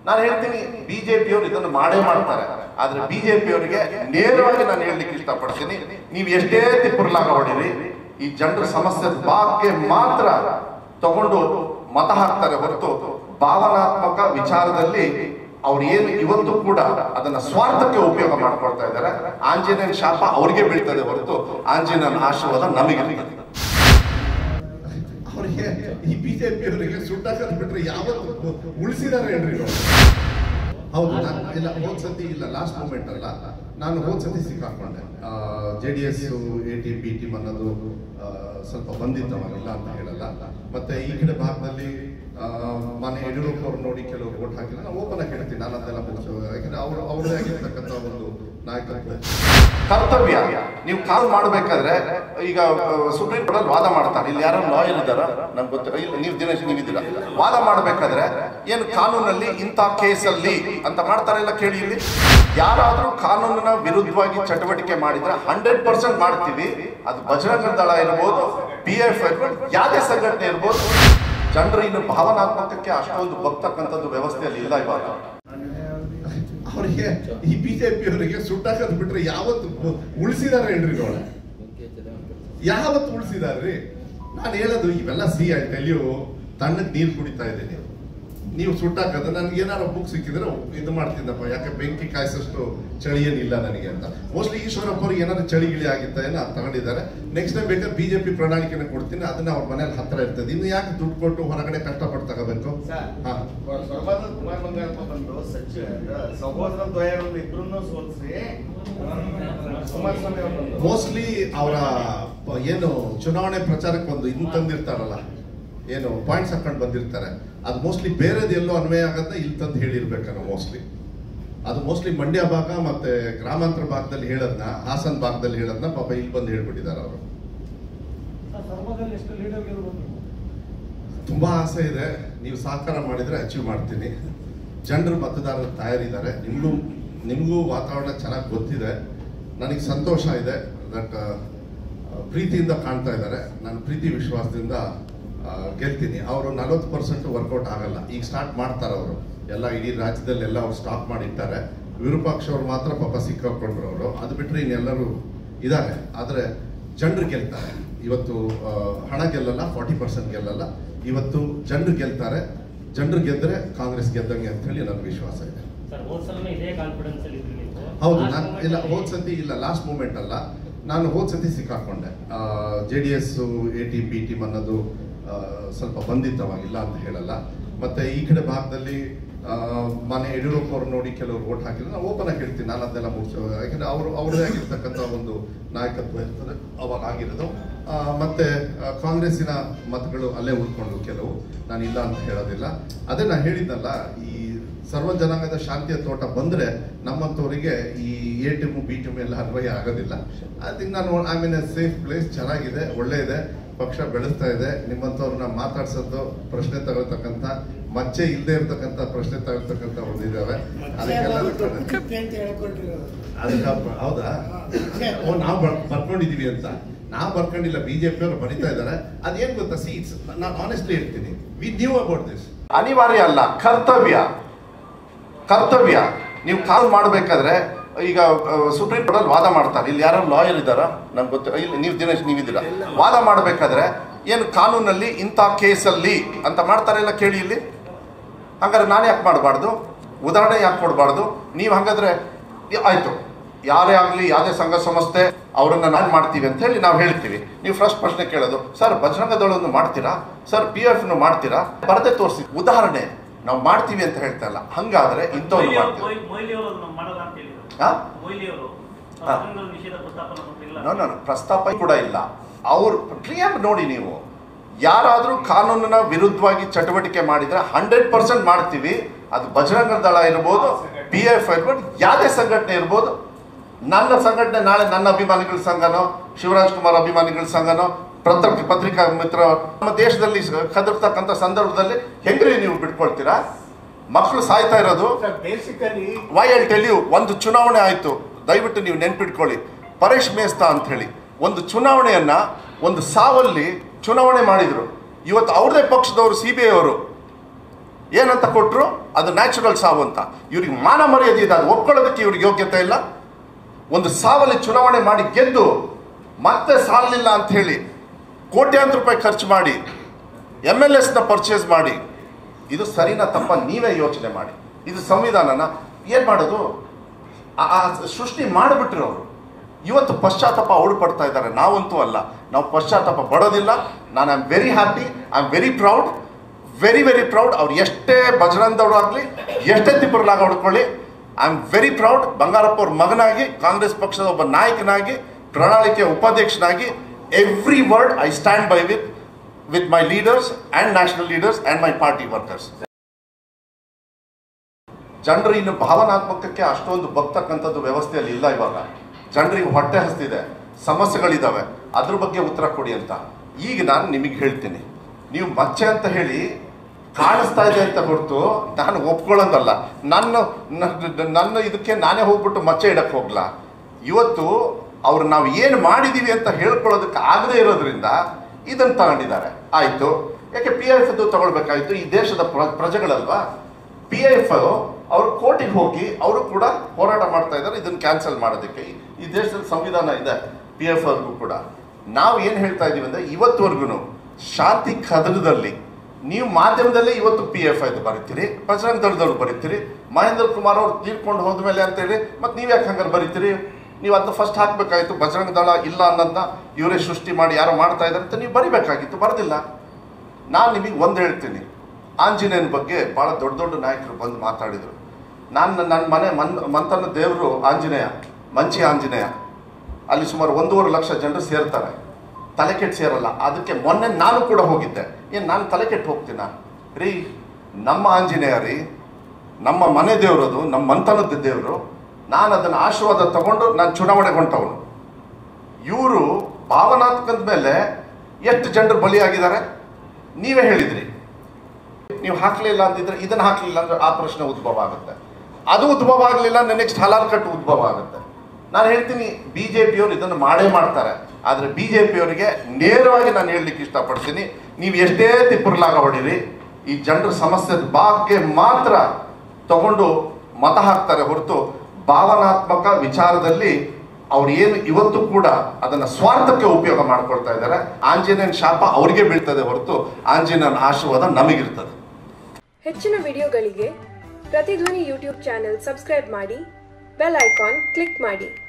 ನಾನು ಹೇಳ್ತೀನಿ ಬಿಜೆಪಿಯವರು ಇದನ್ನು ಮಾಡೇ ಮಾಡ್ತಾರೆ ಆದ್ರೆ ಬಿಜೆಪಿಯವರಿಗೆ ನೇರವಾಗಿ ನಾನು ಹೇಳಲಿಕ್ಕೆ ಇಷ್ಟಪಡ್ತೀನಿ ನೀವು ಎಷ್ಟೇ ತಿಪ್ಪುರ್ಲಾಗ ಹೊಡಿರಿ ಈ ಜನರ ಸಮಸ್ಯೆ ಬಗ್ಗೆ ಮಾತ್ರ ತಗೊಂಡು ಮತ ಹಾಕ್ತಾರೆ ಹೊರತು ಭಾವನಾತ್ಮಕ ವಿಚಾರದಲ್ಲಿ ಅವ್ರು ಏನು ಇವತ್ತು ಕೂಡ ಅದನ್ನ ಸ್ವಾರ್ಥಕ್ಕೆ ಉಪಯೋಗ ಮಾಡ್ಕೊಳ್ತಾ ಇದ್ದಾರೆ ಆಂಜನೇಯನ ಶಾಪ ಅವ್ರಿಗೆ ಬೀಳ್ತದೆ ಹೊರತು ಆಂಜನೇಯನ ಆಶೀರ್ವಾದ ನಮಗೆ ಅವರಿಗೆ ಈ ಬಿಜೆಪಿ ಅವರಿಗೆ ಸುಟ್ಟಾಕದ್ ಬಿಟ್ರೆ ಯಾವತ್ತು ಉಳಿಸಿದಾರೆ ಹೇಳ್ರಿ ಇವ್ರು? ಹೌದು ನಾನು ಇಲ್ಲ ಹೋದ್ ಸತಿ ಇಲ್ಲ ಲಾಸ್ಟ್ ಮೂಮೆಂಟ್ ಅಲ್ಲ ನಾನು ಹೋದ್ ಸತಿ ಸಿಕ್ಕಾಕೊಂಡೆ J D S A T B team ಅನ್ನೋದು ಆ, ಸ್ವಲ್ಪ ಬಂದಿತ್ತು ಅವಾಗ ಇಲ್ಲ ಅಂತ ಹೇಳಲ್ಲ ಮತ್ತೆ ಈ ಕಡೆ ಭಾಗದಲ್ಲಿ ಆ, ಮಾನ್ಯ ಯಡಿಯೂರಪ್ಪ ಅವ್ರು ನೋಡಿ ಕೆಲವರು ಓಟ್ ಹಾಕಿಲ್ಲ ನಾನು ಓಪನ್ ಆಗಿ ಹೇಳ್ತೀನಿ ನಾನು ಅದೆಲ್ಲ ಮುಗಿಸೋ ಯಾಕಂದ್ರೆ ಅವರು ಅವ್ರದೇ ಆಗಿರ್ತಕ್ಕಂಥ ಒಂದು ನಾಯಕತ್ವ ಕರ್ತವ್ಯ ನೀವು ಕಾಲ್ ಮಾಡಬೇಕಾದ್ರೆ ಈಗ ಸುಪ್ರೀಂ ಕೋರ್ಟ್ ಅಲ್ಲಿ ವಾದ ಮಾಡ್ತಾರೆ ಇಲ್ಲಿ ಯಾರೋ ಲಾಯರ್ ಇದ್ದಾರ ನಮ್ಗೆ ಗೊತ್ತಿಲ್ಲ ಇಲ್ಲ ನೀವು ದಿನೇಶ್ ನೀವಿದ್ದೀರಾ ವಾದ ಮಾಡಬೇಕಾದ್ರೆ ಏನು ಕಾನೂನಲ್ಲಿ ಇಂಥ ಕೇಸಲ್ಲಿ ಅಂತ ಮಾಡ್ತಾರೆ ಇಲ್ಲ ಕೇಳಿ ಇಲ್ಲಿ ಯಾರಾದ್ರೂ ಕಾನೂನಿನ ವಿರುದ್ಧವಾಗಿ ಚಟುವಟಿಕೆ ಮಾಡಿದ್ರೆ ಹಂಡ್ರೆಡ್ ಪರ್ಸೆಂಟ್ ಮಾಡ್ತೀವಿ ಅದು ಬಜರಂಗ ದಳ ಇರ್ಬೋದು ಪಿ ಎಫ್ ಇರ್ಬೋದು ಯಾವುದೇ ಸಂಘಟನೆ ಇರ್ಬೋದು ಜನರು ಇನ್ನು ಭಾವನಾತ್ಮಕಕ್ಕೆ ಅಷ್ಟೊಂದು ಬಗ್ತಕ್ಕಂಥದ್ದು ವ್ಯವಸ್ಥೆಯಲ್ಲಿ ಇಲ್ಲ ಇವಾಗ ಅವರಿಗೆ ಈ ಬಿಜೆಪಿ ಅವರಿಗೆ ಸುಟ್ಟಾಕದ್ ಬಿಟ್ರೆ ಯಾವತ್ತು ಉಳಿಸಿದಾರೆ ಹೇಳ್ರಿ ನೋಡ ಯಾವತ್ತು ಉಳಿಸಿದಾರ್ರಿ ನಾನು ಹೇಳೋದು ಇವೆಲ್ಲ ಸಿ ಐ ಟೆಲ್ ತಣ್ಣಗ್ ನೀರು ಕುಡಿತಾ ಇದ್ದೀನಿ ನೀವು ಸುಟ್ಟಾಕದ ನನ್ಗೆ ಏನಾರು ಬುಕ್ ಸಿಕ್ಕಿದ್ರೆ ಇದು ಮಾಡ್ತಿದ್ದಪ್ಪ ಯಾಕೆ ಬೆಂಕಿ ಕಾಯಿಸಷ್ಟು ಚಳಿ ಏನಿಲ್ಲ ನನಗೆ ಅಂತ ಮೋಸ್ಟ್ಲಿ ಈಶ್ವರಪ್ಪ ಅವ್ರಿಗೆ ಏನಾದ್ರು ಚಳಿ ಗಿಳಿ ಆಗಿತ್ತ ಏನೋ ಅದ್ ತಗೊಂಡಿದ್ದಾರೆ ನೆಕ್ಸ್ಟ್ ಟೈಮ್ ಬೇಕಾದ್ರೆ ಬಿಜೆಪಿ ಪ್ರಣಾಳಿಕೆನ ಕೊಡ್ತೀನಿ ಅದನ್ನ ಅವ್ರ ಮನೇಲಿ ಹತ್ರ ಇರ್ತದೆ ಇನ್ನು ಯಾಕೆ ದುಡ್ಡು ಕೊಟ್ಟು ಹೊರಗಡೆ ಕಷ್ಟಪಟ್ಟು ತಗೋಬೇಕು ಸರ್, ಹಾ ಸ್ವರ್ಗದ ಕುಮಾರ್ ಬಂಗಾರಪ್ಪ ಬಂದು ಸಚಿವ ಸಹೋದರ ದ್ವಯರನ್ನು ಇಬ್ರು ಸೋಲಿಸಿ ಕುಮಾರಸ್ವಾಮಿ ಅವರು ಬಂದು ಮೋಸ್ಟ್ಲಿ ಅವರ ಏನು ಚುನಾವಣೆ ಪ್ರಚಾರಕ್ಕೆ ಒಂದು ಇನ್ ತಂದಿರ್ತಾರಲ್ಲ ಏನು ಪಾಯಿಂಟ್ಸ್ ಹಾಕೊಂಡು ಬಂದಿರ್ತಾರೆ ಅದು ಮೋಸ್ಟ್ಲಿ ಬೇರೆದು ಎಲ್ಲೋ ಅನ್ವಯ ಆಗತ್ತೆ ಇಲ್ಲಿ ತಂದು ಹೇಳಿರ್ಬೇಕನ್ನ ಮೋಸ್ಟ್ಲಿ ಅದು ಮೋಸ್ಟ್ಲಿ ಮಂಡ್ಯ ಭಾಗ ಮತ್ತೆ ಗ್ರಾಮಾಂತರ ಭಾಗದಲ್ಲಿ ಹೇಳದ್ನ ಹಾಸನ್ ಭಾಗದಲ್ಲಿ ಹೇಳದ್ನ ಪಾಪ ಇಲ್ಲಿ ಬಂದು ಹೇಳ್ಬಿಟ್ಟಿದ್ದಾರೆ ಅವರು ಸರ್ವದಲ್ಲಿ ಎಷ್ಟು ಲೀಡರ್ ಗೆಲ್ಬೋದು ತುಂಬಾ ಆಸೆ ಇದೆ ನೀವು ಸಹಕಾರ ಮಾಡಿದ್ರೆ ಅಚೀವ್ ಮಾಡ್ತೀನಿ ಜನರು ಮತದಾರರು ತಯಾರಿದ್ದಾರೆ ನಿಮಗೂ ನಿಮಗೂ ವಾತಾವರಣ ಚೆನ್ನಾಗಿ ಗೊತ್ತಿದೆ ನನಗೆ ಸಂತೋಷ ಇದೆ ದಟ್ ಪ್ರೀತಿಯಿಂದ ಕಾಣ್ತಾ ಇದ್ದಾರೆ ನಾನು ಪ್ರೀತಿ ವಿಶ್ವಾಸದಿಂದ ಆ, ಗೆಲ್ತೀನಿ ಅವರು ನಲವತ್ತು ಪರ್ಸೆಂಟ್ ವರ್ಕೌಟ್ ಆಗಲ್ಲ ಈಗ ಸ್ಟಾರ್ಟ್ ಮಾಡ್ತಾರೆ ಅವರು ಎಲ್ಲ ಇಡೀ ರಾಜ್ಯದಲ್ಲೆಲ್ಲ ಅವ್ರು ಸ್ಟಾಪ್ ಮಾಡಿರ್ತಾರೆ ವಿರೂಪಾಕ್ಷ ಅವ್ರು ಮಾತ್ರ ಪಾಪ ಸಿಕ್ಕಾಕೊಂಡ್ರು ಅವರು ಅದು ಬಿಟ್ಟರೆ ಇನ್ನೆಲ್ಲರೂ ಇದ್ದಾರೆ ಆದರೆ ಜನರು ಗೆಲ್ತಾರೆ ಇವತ್ತು ಆ, ಹಣ ಗೆಲ್ಲಲ್ಲ ಫಾರ್ಟಿ ಪರ್ಸೆಂಟ್ ಗೆಲ್ಲಲ್ಲ ಇವತ್ತು ಜನರು ಗೆಲ್ತಾರೆ ಜನರು ಗೆದ್ದರೆ ಕಾಂಗ್ರೆಸ್ ಗೆದ್ದಂಗೆ ಅಂತ ಹೇಳಿ ನನ್ನ ವಿಶ್ವಾಸ ಇದೆ ಸರ್ ಹೋದ್ ಸಲನೇ ಇದೇ ಕಾನ್ಫಿಡೆನ್ಸ್ ಅಲ್ಲಿ ಇದ್ರಿ ನೀವು ಹೌದು Last ನಾನು moment ಇಲ್ಲ ಅಲ್ಲಿ- ಹೋದ್ ಸತಿ ಇಲ್ಲ ಲಾಸ್ಟ್ ಮೂಮೆಂಟ್ ಅಲ್ಲ ನಾನು ಹೋದ್ ಸತಿ ಸಿಕ್ಕಾಕೊಂಡೆ J D S A T B team ಅನ್ನೋದು ಆ, ಸ್ವಲ್ಪ ಬಂದಿತ್ತು ಅವಾಗ ಇಲ್ಲ ಅಂತ ಹೇಳಲ್ಲ ಮತ್ತೆ ಈ ಕಡೆ ಭಾಗದಲ್ಲಿ ಆ, ಮಾನ್ಯ ಯಡಿಯೂರಪ್ಪ ಅವ್ರು ನೋಡಿ ಕೆಲವರು ಓಟ್ ಹಾಕಿದ್ರೆ ನಾನು ಓಪನ್ ಆಗಿ ಹೇಳ್ತೀನಿ ನಾನು ಅದೆಲ್ಲ ಮುಗಿಸೋ ಯಾಕಂದ್ರೆ ಅವರು ಅವ್ರದೇ ಆಗಿರ್ತಕ್ಕಂಥ ಒಂದು ನಾಯಕತ್ವ ಇರ್ತದೆ ಅವಾಗ ಆಗಿರೋದು ಆ, ಮತ್ತೆ ಆ, ಕಾಂಗ್ರೆಸ್ಸಿನ ಮತಗಳು ಅಲ್ಲೇ ಉಳ್ಕೊಂಡು ಕೆಲವು ನಾನು ಇಲ್ಲ ಅಂತ ಹೇಳೋದಿಲ್ಲ ಅದೇ ನಾನು ಹೇಳಿದ್ನಲ್ಲ ಈ ಸರ್ವ ಜನಾಂಗದ ಶಾಂತಿಯ ತೋಟ ಬಂದ್ರೆ ನಮ್ಮಂತವರಿಗೆ ಈ ಎ ಟೀಮು ಬಿ ಟೀಮು ಎಲ್ಲ ಅನ್ವಯ ಆಗೋದಿಲ್ಲ ಅದಕ್ಕೆ ನಾನು I mean a safe place ಚೆನ್ನಾಗಿದೆ ಒಳ್ಳೆ ಇದೆ ಪಕ್ಷ ಬೆಳೆಸ್ತಾ ಇದೆ ನಿಮ್ಮಂಥವ್ರನ್ನ ಮಾತಾಡ್ಸೋದು ಪ್ರಶ್ನೆ ತಗೊಳ್ತಕ್ಕಂಥ ಮಚ್ಚೆ ಇಲ್ಲದೆ ಇರ್ತಕ್ಕಂಥ ಪ್ರಶ್ನೆ ತಗೊಳ್ತಕ್ಕಂಥ ಒಂದಿದ್ದಾವೆ ಅದಕ್ಕೆಲ್ಲ ಅದಕ್ಕೆ ಅಪ್ಪ- ಹೌದಾ ಓ ನಾವು ಬರ್ಕೊಂಡಿದೀವಿ ಅಂತ ನಾವು ಬರ್ಕೊಂಡಿಲ್ಲ ಬಿಜೆಪಿ ಅವರು ಬರಿತಾ ಇದ್ದಾರೆ ಅದೇನ್ ಗೊತ್ತಾ ಸಿ ಇಟ್ಸ್ ನಾನು ಆನೆಸ್ಟ್ಲಿ ಹೇಳ್ತೀನಿ ವಿ ನ್ಯೂ ಅಬೌಟ್ ದಿಸ್ ಅನಿವಾರ್ಯ ಅಲ್ಲ ಕರ್ತವ್ಯ ಕರ್ತವ್ಯ ನೀವು ಕಾಲ್ ಮಾಡಬೇಕಾದ್ರೆ ಈಗ ಸುಪ್ರೀಂ ಕೋರ್ಟ್ ಅಲ್ಲಿ ವಾದ ಮಾಡ್ತಾರೆ ಇಲ್ಲಿ ಯಾರೋ ಲಾಯರ್ ಇದ್ದಾರ ನಮ್ಗೆ ಗೊತ್ತಿಲ್ಲ ಇಲ್ಲ ನೀವು ದಿನೇಶ್ ನೀವಿದ್ದೀರಾ ವಾದ ಮಾಡಬೇಕಾದ್ರೆ ಏನು ಕಾನೂನಲ್ಲಿ ಇಂಥ ಕೇಸಲ್ಲಿ ಅಂತ ಮಾಡ್ತಾರೆ ಇಲ್ಲ ಕೇಳಿ ಇಲ್ಲಿ ಹಂಗಾರೆ ನಾನು ಯಾಕೆ ಮಾಡಬಾರ್ದು ಉದಾಹರಣೆ ಯಾಕೆ ಕೊಡಬಾರ್ದು ನೀವು ಹಾಗಾದ್ರೆ ಯ- ಆಯ್ತು ಯಾರೇ ಆಗಲಿ ಯಾವುದೇ ಸಂಘ ಸಂಸ್ಥೆ ಅವರನ್ನ ನಾನು ಮಾಡ್ತೀವಿ ಅಂತ ಹೇಳಿ ನಾವು ಹೇಳ್ತೀವಿ ನೀವು ಫಸ್ಟ್ ಪ್ರಶ್ನೆ ಕೇಳೋದು ಸರ್ ಬಜರಂಗ ದಳವನ್ನು ಮಾಡ್ತೀರಾ ಸರ್ ಪಿ ಎಫ್ ಮಾಡ್ತೀರಾ ಬರದೆ ತೋರಿಸಿ ಉದಾಹರಣೆ ನಾವು ಮಾಡ್ತೀವಿ ಅಂತ ಹೇಳ್ತಾ ಇಲ್ಲ ಹಂಗಾದ್ರೆ ಇಂಥವ್ರು ಮಾಡ್ತೀವಿ ಮೊಯ್ಲಿ ಅವರು ಮಾಡಲ್ಲ ಅಂತ ಹೇಳಿದ್ರು ಹಾ? ಮೊಯ್ಲಿ ಅವರು ಹಾ. ಬಜರಂಗ ನಿಷೇಧ ಪ್ರಸ್ತಾಪನ ಕೊಟ್ಟಿಲ್ಲ ನೋ ನೋ ಪ್ರಸ್ತಾಪ ಕೂಡ ಇಲ್ಲ ಅವ್ರು ಕ್ಲಿಯರ್ ನೋಡಿ ನೀವು ಯಾರಾದರೂ ಕಾನೂನಿನ ವಿರುದ್ಧವಾಗಿ ಚಟುವಟಿಕೆ ಮಾಡಿದ್ರೆ ಹಂಡ್ರೆಡ್ ಪರ್ಸೆಂಟ್ ಮಾಡ್ತೀವಿ ಅದು ಬಜರಂಗ ದಳ ಇರ್ಬೋದು ಪಿ ಎಫ್ ಇರ್ಬೋದು ಯಾವುದೇ ಸಂಘಟನೆ ಇರ್ಬೋದು ನನ್ನ ಸಂಘಟನೆ ನಾಳೆ ನನ್ನ ಅಭಿಮಾನಿಗಳ ಸಂಘನೋ ಶಿವರಾಜ್ ಕುಮಾರ್ ಅಭಿಮಾನಿಗಳ ಸಂಘನೋ ಪತ್ರ ಪತ್ರಿಕಾ ಮಿತ್ರ ನಮ್ಮ ದೇಶದಲ್ಲಿ ಕದರ್ತಕ್ಕಂಥ ಸಂದರ್ಭದಲ್ಲಿ ಹೆಂಗ್ರಿ ನೀವು ಬಿಟ್ಕೊಳ್ತೀರಾ ಮಕ್ಕಳು ಸಾಯ್ತಾ ಇರೋದು basically why I tell you ಒಂದು ಚುನಾವಣೆ ಆಯಿತು ದಯವಿಟ್ಟು ನೀವು ನೆನ್ಪಿಟ್ಕೊಳ್ಳಿ ಪರೇಶ್ ಮೇಸ್ತಾ ಅಂತ ಹೇಳಿ ಒಂದು ಚುನಾವಣೆಯನ್ನ ಒಂದು ಸಾವಲ್ಲಿ ಚುನಾವಣೆ ಮಾಡಿದ್ರು ಇವತ್ತು ಅವ್ರದೇ ಪಕ್ಷದವರು ಸಿ ಬಿ ಐ ಅವರು ಏನಂತ ಕೊಟ್ಟರು ಅದು ನ್ಯಾಚುರಲ್ ಸಾವು ಅಂತ ಇವ್ರಿಗೆ ಮಾನ ಮರ್ಯಾದೆ ಇದೆ ಅದು ಒಪ್ಕೊಳ್ಳೋದಕ್ಕೆ ಇವ್ರಿಗೆ ಯೋಗ್ಯತೆ ಇಲ್ಲ ಒಂದು ಸಾವಲ್ಲಿ ಚುನಾವಣೆ ಮಾಡಿ ಗೆದ್ದು ಮತ್ತೆ ಸಾಲಲಿಲ್ಲ ಅಂತ ಹೇಳಿ ಕೋಟ್ಯಾಂತರ ರೂಪಾಯಿ ಖರ್ಚು ಮಾಡಿ ಎಮ್ ಎಲ್ ಎಸ್ನ ಪರ್ಚೇಸ್ ಮಾಡಿ ಇದು ಸರಿನಾ ತಪ್ಪ ನೀವೇ ಯೋಚನೆ ಮಾಡಿ ಇದು ಸಂವಿಧಾನನ ಏನು ಮಾಡೋದು ಆ- ಆ ಸೃಷ್ಟಿ ಮಾಡಿಬಿಟ್ರು ಅವರು ಇವತ್ತು ಪಶ್ಚಾತ್ತಾಪ ಅವಳು ಪಡ್ತಾ ಇದ್ದಾರೆ ನಾವಂತೂ ಅಲ್ಲ ನಾವು ಪಶ್ಚಾತ್ತಾಪ ಪಡೋದಿಲ್ಲ ನಾನು I am very happy I am very proud very very proud ಅವ್ರು ಎಷ್ಟೇ ಬಜರಂಗದವ್ರು ಆಗಲಿ ಎಷ್ಟೇ ತಿಬ್ಬರಲಾಗ ಹೊಡ್ಕೊಳ್ಳಿ I am very proud Bangarappa ಅವ್ರ ಮಗನಾಗಿ ಕಾಂಗ್ರೆಸ್ ಪಕ್ಷದ ಒಬ್ಬ ನಾಯಕನಾಗಿ ಪ್ರಣಾಳಿಕೆ ಉಪಾಧ್ಯಕ್ಷನಾಗಿ every word I stand by with with my leaders and national leaders and my party workers ಜನರು ಇನ್ನು ಭಾವನಾತ್ಮಕಕ್ಕೆ ಅಷ್ಟೊಂದು ಬಗ್ತಕ್ಕಂಥದ್ದು ವ್ಯವಸ್ಥೆಯಲ್ಲಿ ಇಲ್ಲ ಇವಾಗ ಜನರಿಗೆ ಹೊಟ್ಟೆ ಹಸ್ತಿದೆ ಸಮಸ್ಯೆಗಳಿದ್ದಾವೆ ಅದ್ರ ಬಗ್ಗೆ ಉತ್ತರ ಕೊಡಿ ಅಂತ ಈಗ ನಾನು ನಿಮಗೆ ಹೇಳ್ತೀನಿ ನೀವು ಮಚ್ಚೆ ಅಂತ ಹೇಳಿ ಕಾಣಿಸ್ತಾ ಇದೆ ಅಂತ ಹೊರತು ನಾನು ಒಪ್ಕೊಳ್ಳೋದಲ್ಲ ನನ್ನ ನ- ನನ್ನ ಇದಕ್ಕೆ ನಾನೇ ಹೋಗ್ಬಿಟ್ಟು ಮಚ್ಚೆ ಇಡಕ್ಕೆ ಹೋಗ್ಲಾ ಇವತ್ತು ಅವ್ರು ನಾವು ಏನು ಮಾಡಿದೀವಿ ಅಂತ ಹೇಳ್ಕೊಳ್ಳೋದಕ್ಕೆ ಆಗದೇ ಇರೋದ್ರಿಂದ ಇದನ್ನು ತಗೊಂಡಿದ್ದಾರೆ ಆಯಿತು ಯಾಕೆ ಪಿ ಎಫ್ ತಗೊಳ್ಬೇಕಾಯ್ತು ಈ ದೇಶದ ಪ್ರ- ಪ್ರಜೆಗಳಲ್ವಾ ಪಿ ಎಫ್ ಅವರು ಕೋರ್ಟಿಗೆ ಹೋಗಿ ಅವರು ಕೂಡ ಹೋರಾಟ ಮಾಡ್ತಾ ಇದ್ದಾರೆ ಇದನ್ನು ಕ್ಯಾನ್ಸಲ್ ಮಾಡೋದಕ್ಕೆ ಈ- ಈ ದೇಶದಲ್ಲಿ ಸಂವಿಧಾನ ಇದೆ ಪಿ ಎಫ್ ಅವ್ರಿಗೂ ಕೂಡ ನಾವು ಏನು ಹೇಳ್ತಾ ಇದೀವಿ ಅಂದರೆ ಇವತ್ತುವರೆಗೂ ಶಾಂತಿ ಕದನದಲ್ಲಿ ನೀವು ಮಾಧ್ಯಮದಲ್ಲೇ ಇವತ್ತು ಪಿ ಎಫ್ ಐದು ಬರೀತೀರಿ ಬಜರಂಗ ದಳದವ್ರು ಬರೀತೀರಿ ಮಹೇಂದ್ರ ಕುಮಾರ್ ಅವ್ರು ತೀರ್ಕೊಂಡು ಹೋದ್ಮೇಲೆ ಅಂತೇಳಿ ಮತ್ತೆ ನೀವು ಯಾಕೆ ಹಂಗಾರೆ ಬರೀತೀರಿ ನೀವು ಅದನ್ನ ಫಸ್ಟ್ ಹಾಕಬೇಕಾಗಿತ್ತು ಬಜರಂಗ ದಳ ಇಲ್ಲ ಅನ್ನೋದನ್ನ ಇವರೇ ಸೃಷ್ಟಿ ಮಾಡಿ ಯಾರೋ ಮಾಡ್ತಾ ಇದ್ದಾರೆ ಅಂತ ನೀವು ಬರಿಬೇಕಾಗಿತ್ತು ಬರೆದಿಲ್ಲ ನಾನು ನಿಮಗೆ ಒಂದು ಹೇಳ್ತೀನಿ ಆಂಜನೇಯನ ಬಗ್ಗೆ ಭಾಳ ದೊಡ್ಡ ದೊಡ್ಡ ನಾಯಕರು ಬಂದು ಮಾತಾಡಿದರು ನಾನು ನನ್ನ ಮನೆ ಮನ್ ಮಂತನ ದೇವರು ಆಂಜನೇಯ ಮಂಚಿ ಆಂಜನೇಯ ಅಲ್ಲಿ ಸುಮಾರು ಒಂದೂವರೆ ಲಕ್ಷ ಜನರು ಸೇರ್ತಾರೆ ತಲೆ ಕೆಟ್ಟು ಸೇರಲ್ಲ ಅದಕ್ಕೆ ಮೊನ್ನೆ ನಾನು ಕೂಡ ಹೋಗಿದ್ದೆ ಏನು ನಾನು ತಲೆ ಕೆಟ್ಟು ಹೋಗ್ತೀನ ರೀ ನಮ್ಮ ಆಂಜನೇಯ ರೀ ನಮ್ಮ ಮನೆ ದೇವರದು ನಮ್ಮ ಮಂತನದ ದೇವರು ನಾನು ಅದನ್ನು ಆಶೀರ್ವಾದ ತಗೊಂಡು ನಾನು ಚುನಾವಣೆಗೆ ಹೊಂಟವನು ಇವರು ಭಾವನಾತ್ಮಕದ ಮೇಲೆ ಎಷ್ಟು ಜನರು ಬಲಿಯಾಗಿದ್ದಾರೆ ನೀವೇ ಹೇಳಿದ್ರಿ ನೀವು ಹಾಕಲಿಲ್ಲ ಅಂದಿದ್ರೆ ಇದನ್ನು ಹಾಕಲಿಲ್ಲ ಅಂದ್ರೆ ಆ ಪ್ರಶ್ನೆ ಉದ್ಭವ ಆಗುತ್ತೆ ಅದು ಉದ್ಭವ ಆಗಲಿಲ್ಲ ನೆಕ್ಸ್ಟ್ ಹಲಾಲ್ ಕಟ್ಟು ಉದ್ಭವ ಆಗುತ್ತೆ ನಾನು ಹೇಳ್ತೀನಿ ಬಿ ಜೆ ಪಿಯವರು ಇದನ್ನು ಮಾಡೇ ಮಾಡ್ತಾರೆ ಆದರೆ ಬಿ ಜೆ ಪಿಯವರಿಗೆ ನೇರವಾಗಿ ನಾನು ಹೇಳಲಿಕ್ಕೆ ಇಷ್ಟಪಡ್ತೀನಿ ನೀವು ಎಷ್ಟೇ ತಿಪ್ಪರ್ಲಾಗ ಹೊಡಿರಿ ಈ ಜನರ ಸಮಸ್ಯೆದ ಬಗ್ಗೆ ಮಾತ್ರ ತಗೊಂಡು ಮತ ಹಾಕ್ತಾರೆ ಹೊರತು ಭಾವನಾತ್ಮಕ ವಿಚಾರದಲ್ಲಿ ಅವ್ರು ಏನು ಇವತ್ತು ಕೂಡ ಅದನ್ನ ಸ್ವಾರ್ಥಕ್ಕೆ ಉಪಯೋಗ ಮಾಡ್ಕೊಳ್ತಾ ಇದ್ದಾರೆ ಆಂಜನೇಯನ ಶಾಪ ಅವರಿಗೆ ಬೀಳ್ತದೆ ಹೊರತು ಆಂಜನೇಯನ ಆಶೀರ್ವಾದ ನಮಗಿರ್ತದೆ ಹೆಚ್ಚಿನ ವಿಡಿಯೋಗಳಿಗೆ ಪ್ರತಿಧ್ವನಿ ಯೂಟ್ಯೂಬ್ ಚಾನೆಲ್ ಸಬ್ಸ್ಕ್ರೈಬ್ ಮಾಡಿ ಬೆಲ್ ಐಕಾನ್ ಕ್ಲಿಕ್ ಮಾಡಿ